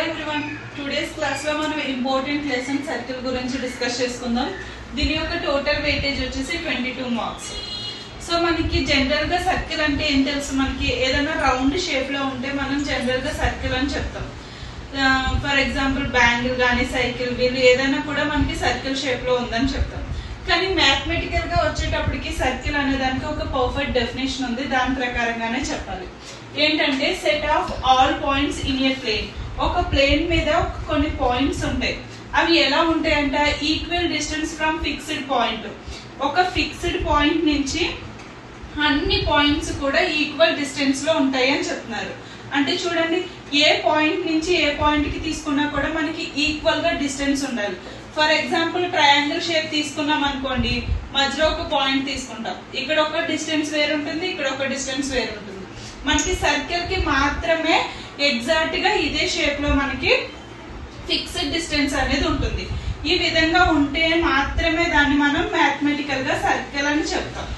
everyone today's class లో మనం important lesson circle గురించి డిస్కస్ చేసుకుందాం దీని యొక్క టోటల్ వెయిటేజ్ వచ్చేసి ట్వంటీ టూ మార్క్స్ సో మనకి జనరల్ గా సర్కిల్ అంటే ఏం తెలుసు మనకి ఏదైనా రౌండ్ షేప్ లో ఉంటే మనం జనరల్ గా సర్కిల్ అని చెప్తాం ఫర్ ఎగ్జాంపుల్ బ్యాంగిల్ కానీ సైకిల్ వీల్ ఏదైనా కూడా మనకి సర్కిల్ షేప్ లో ఉందని చెప్తాం కానీ మ్యాథమెటికల్ గా వచ్చేటప్పటికి సర్కిల్ అనే దానికి ఒక పర్ఫెక్ట్ డెఫినేషన్ ఉంది దాని ప్రకారంగానే చెప్పాలి ఏంటంటే set of all points in a plane ఒక ప్లేన్ మీద ఒక కొన్ని పాయింట్స్ ఉంటాయి అవి ఎలా ఉంటాయంట equal distance from fixed point ఒక ఫిక్స్డ్ పాయింట్ నుంచి అన్ని పాయింట్స్ కూడా ఈక్వల్ డిస్టెన్స్ లో ఉంటాయి అని చెప్తున్నారు అంటే చూడండి ఏ పాయింట్ నుంచి ఏ పాయింట్ కి తీసుకున్నా కూడా మనకి ఈక్వల్ గా డిస్టెన్స్ ఉండాలి ఫర్ ఎగ్జాంపుల్ ట్రయాంగిల్ షేప్ తీసుకున్నాం అనుకోండి మధ్యలో ఒక పాయింట్ తీసుకుంటాం ఇక్కడ ఒక డిస్టెన్స్ వేరు ఉంటుంది ఇక్కడ ఒక డిస్టెన్స్ వేరు ఉంటుంది మనకి సర్కిల్ కి మాత్రమే ఎగ్జాక్ట్ గా ఇదే షేప్ లో మనకి ఫిక్స్డ్ డిస్టెన్స్ అనేది ఉంటుంది ఈ విధంగా ఉంటే మాత్రమే దాన్ని మనం మ్యాథమెటికల్ గా సర్కిల్ అని చెప్తాం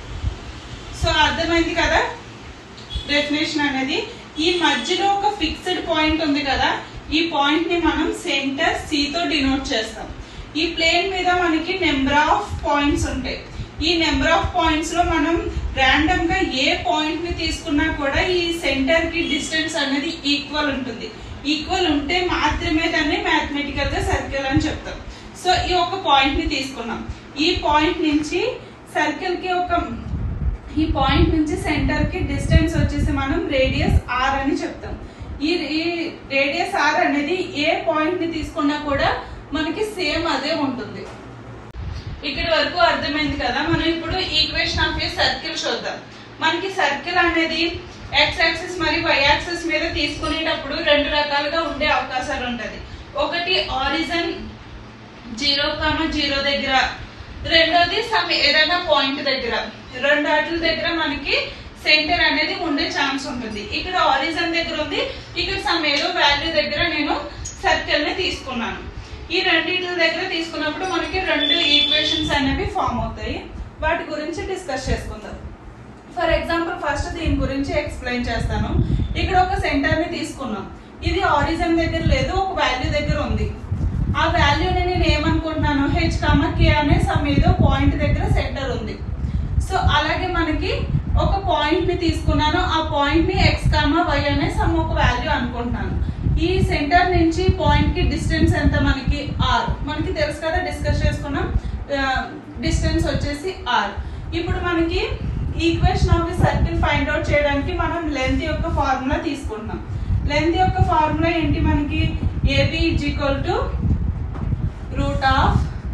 సో అర్థమైంది కదా డెఫినేషన్ అనేది ఈ మధ్యలో ఒక ఫిక్స్డ్ పాయింట్ ఉంది కదా ఈ పాయింట్ ని మనం సెంటర్ సి తో డినోట్ చేస్తాం ఈ ప్లేన్ మీద మనకి నెంబర్ ఆఫ్ పాయింట్స్ ఉంటాయి ఈ నెంబర్ ఆఫ్ పాయింట్స్ లో మనం ర్యాండమ్ గా ఏ పాయింట్ ని తీసుకున్నా కూడా ఈ సెంటర్ కి డిస్టెన్స్ అనేది ఈక్వల్ ఉంటుంది ఈక్వల్ ఉంటే మాత్రమే దాన్ని మ్యాథమెటికల్ గా సర్కిల్ అని చెప్తాం సో ఈ ఒక పాయింట్ ని తీసుకున్నాం ఈ పాయింట్ నుంచి సర్కిల్ కి ఒక ఈ పాయింట్ నుంచి సెంటర్ కి డిస్టెన్స్ వచ్చేసి మనం రేడియస్ ఆర్ అని చెప్తాం ఈ ఈ రేడియస్ ఆర్ అనేది ఏ పాయింట్ ని తీసుకున్నా కూడా మనకి సేమ్ అదే ఉంటుంది ఇక్కడ వరకు అర్థమైంది కదా మనం ఇప్పుడు ఈక్వేషన్ ఆఫ్ ఏ సర్కిల్ చూద్దాం మనకి సర్కిల్ అనేది ఎక్స్ యాక్సిస్ మరియు వై యాక్సిస్ మీద తీసుకునేటప్పుడు రెండు రకాలుగా ఉండే అవకాశాలు ఉంటది ఒకటి ఆరిజన్ జీరో కామ జీరో దగ్గర రెండోది సమ్ ఏదైనా పాయింట్ దగ్గర రెండు వాటి దగ్గర మనకి సెంటర్ అనేది ఉండే ఛాన్స్ ఉంటుంది ఇక్కడ ఆరిజన్ దగ్గర ఉంది ఇక్కడ సమ్ ఏదో వాల్యూ దగ్గర నేను సర్కిల్ ని తీసుకున్నాను ఈ రెండింటి దగ్గర తీసుకున్నప్పుడు మనకి రెండు ఈక్వేషన్స్ అనేవి ఫామ్ అవుతాయి వాటి గురించి డిస్కస్ చేసుకుందాం ఫర్ ఎగ్జాంపుల్ ఫస్ట్ దీని గురించి ఎక్స్ప్లెయిన్ చేస్తాను ఇక్కడ ఒక సెంటర్ ని తీసుకున్నాం ఇది ఆరిజన్ దగ్గర లేదు ఒక వాల్యూ దగ్గర ఉంది ఆ వాల్యూని నేను ఏమనుకుంటున్నాను హెచ్ కామ కే అనే సమ్ ఏదో పాయింట్ దగ్గర సెంటర్ ఉంది సో అలాగే మనకి ఒక పాయింట్ ని తీసుకున్నాను ఆ పాయింట్ ని ఎక్స్ కామ వై అనే సమ్ ఒక వాల్యూ అనుకుంటున్నాను ఈ సెంటర్ నుంచి పాయింట్ కి డిస్టెన్స్ ఎంత మనకి ఆర్ మనకి తెలుసు కదా డిస్కస్ చేసుకున్నాం డిస్టెన్స్ వచ్చేసి ఆర్ ఇప్పుడు మనకి equation of the circle find out చేయడానికి మనం లెంత్ యొక్క ఫార్ములా తీసుకుంటున్నాం లెంత్ యొక్క ఫార్ములా ఏంటి మనకి AB is equal to root of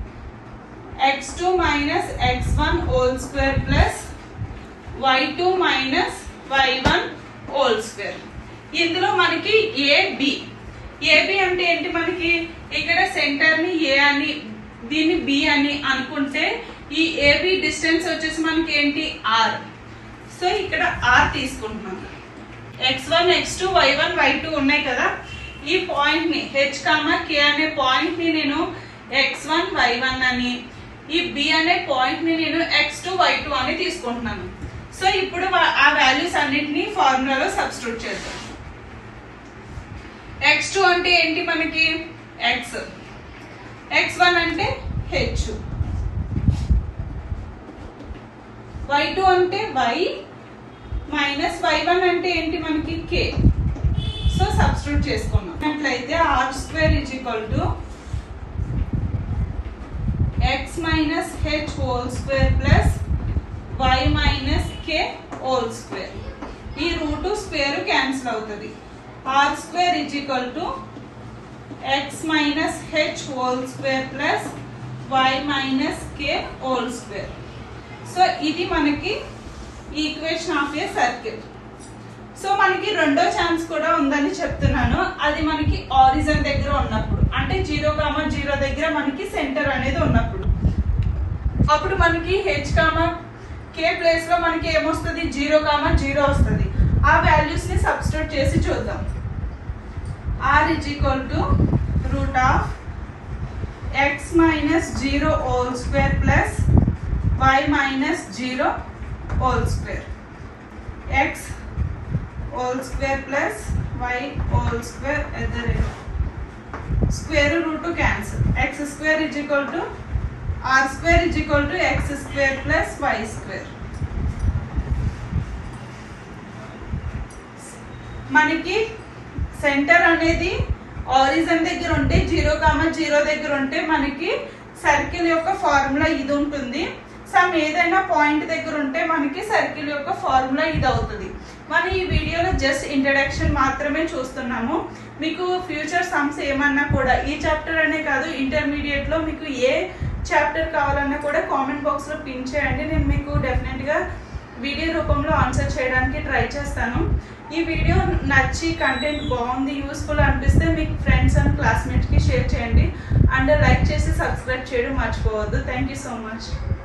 x2 minus x1 whole square plus y2 minus y1 whole square ఇందులో మనకి ఏబి ఏబి అంటే ఏంటి మనకి ఇక్కడ సెంటర్ ని ఏ అని దీన్ని బి అని అనుకుంటే ఈ ఏబి డిస్టెన్స్ వచ్చేసి మనకి ఏంటి ఆర్ సో ఇక్కడ ఆర్ తీసుకుంటున్నాం X one X two Y one Y two ఉన్నాయి కదా ఈ పాయింట్ ని హెచ్ కామా కే అనే పాయింట్ ని నేను ఎక్స్ వన్ వై వన్ అని ఈ బి అనే పాయింట్ ని నేను ఎక్స్ టూ వై టూ అని తీసుకుంటున్నాను సో ఇప్పుడు వా- ఆ వాల్యూస్ అన్నిటిని ఫార్ములాలో సబ్స్టిట్యూట్ చేద్దాం ఎక్స్ టూ అంటే ఏంటి మనకి ఎక్స్ ఎక్స్ వన్ అంటే హెచ్ వై టూ అంటే వై మైనస్ వై వన్ అంటే ఏంటి మనకి కే సో సబ్స్టిట్యూట్ చేసుకున్నాం అట్లయితే R square is equal to X minus H whole square plus Y minus K whole square ఈ రూట్ స్క్వేర్ క్యాన్సిల్ అవుతుంది R square is equal to X minus H whole square plus Y minus K whole square so ఇది మనకి equation of a circle so మనకి రెండో chance కూడా ఉందని చెప్తున్నాను అది మనకి ఆరిజన్ దగ్గర ఉన్నప్పుడు అంటే జీరో కామా జీరో దగ్గర మనకి సెంటర్ అనేది ఉన్నప్పుడు అప్పుడు మనకి హెచ్ కామా కే ప్లేస్ లో మనకి ఏమొస్తుంది జీరో కామా జీరో వస్తుంది ఆ వాల్యూస్ ని సబ్స్టిట్యూట్ చేసి చూద్దాం R is equal to root of X minus zero whole square plus Y minus zero whole square X whole square plus Y whole square at the rate square root cancel X square is equal to R square is equal to X square plus Y square మనకి centre అనేది origin దగ్గర ఉంటే zero comma zero దగ్గర ఉంటే మనకి circle యొక్క formula ఇది ఉంటుంది సమ్ ఏదైనా పాయింట్ దగ్గర ఉంటే మనకి సర్కిల్ యొక్క ఫార్ములా ఇది అవుతుంది మనం ఈ వీడియోలో జస్ట్ ఇంట్రడక్షన్ మాత్రమే చూస్తున్నాము మీకు ఫ్యూచర్ సమ్స్ ఏమన్నా కూడా ఈ చాప్టర్ అనే కాదు ఇంటర్మీడియట్ లో మీకు ఏ చాప్టర్ కావాలన్నా కూడా కామెంట్ బాక్స్ లో పిన్ చేయండి నేను మీకు డెఫినెట్ గా వీడియో రూపంలో ఆన్సర్ చేయడానికి ట్రై చేస్తాను ఈ వీడియో నచ్చి కంటెంట్ బాగుంది యూస్ఫుల్ అనిపిస్తే మీకు ఫ్రెండ్స్ అండ్ క్లాస్మేట్స్కి షేర్ చేయండి అండ్ లైక్ చేసి సబ్స్క్రైబ్ చేయడం మర్చిపోవద్దు థ్యాంక్ యూ సో మచ్